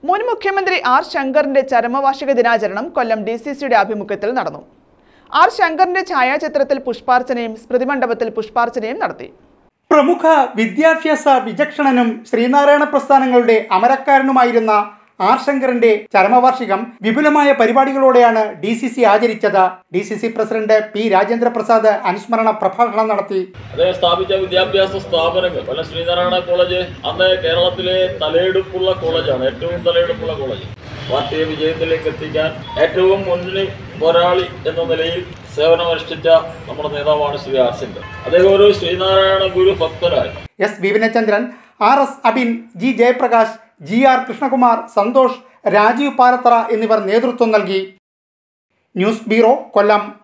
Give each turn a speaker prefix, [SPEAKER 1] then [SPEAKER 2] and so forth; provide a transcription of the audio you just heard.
[SPEAKER 1] മുൻ മുഖ്യമന്ത്രി ആർ ശങ്കറിന്റെ ചരമവാർഷിക ദിനാചരണം കൊല്ലം ഡി സി സിയുടെ ആഭിമുഖ്യത്തിൽ നടന്നു ആർ ശങ്കറിന്റെ ഛായാചിത്രത്തിൽ പുഷ്പാർച്ചനയും സ്മൃതിമണ്ഡപത്തിൽ പുഷ്പാർച്ചനയും നടത്തി
[SPEAKER 2] പ്രമുഖ വിദ്യാഭ്യാസ വിചക്ഷണനും ശ്രീനാരായണ പ്രസ്ഥാനങ്ങളുടെ അമരക്കാരനുമായിരുന്ന ആർ ശങ്കറിന്റെ ചരമവാർഷികം വിപുലമായ പരിപാടികളോടെയാണ് ഡി സി സി ആചരിച്ചത് D C C president P Rajendra Prasad അനുസ്മരണ പ്രഭാഷണം നടത്തി
[SPEAKER 3] അദ്ദേഹം സ്ഥാപിച്ച വിദ്യാഭ്യാസ സ്ഥാപനങ്ങൾ കൊല്ലം ശ്രീനാരായണ കോളേജ് അന്ന് കേരളത്തിലെ തലയെടുപ്പുള്ള കോളേജാണ് ഏറ്റവും തലയെടുപ്പുള്ള കോളേജ് പാർട്ടിയെ വിജയത്തിലേക്ക് എത്തിക്കാൻ ഏറ്റവും മുന്നിൽ പോരാളി എന്ന നിലയിൽ സേവനമനുഷ്ഠിച്ച നമ്മുടെ നേതാവാണ് ശ്രീ ആർ ശങ്കർ അദ്ദേഹം ഒരു ശ്രീനാരായണ ഗുരു ഭക്തരായി
[SPEAKER 2] S Vipinachandran R S Abin G Jayaprakash G R Krishnakumar Santhosh Rajeev Palathara എന്നിവർ നേതൃത്വം നൽകി ന്യൂസ് ബ്യൂറോ കൊല്ലം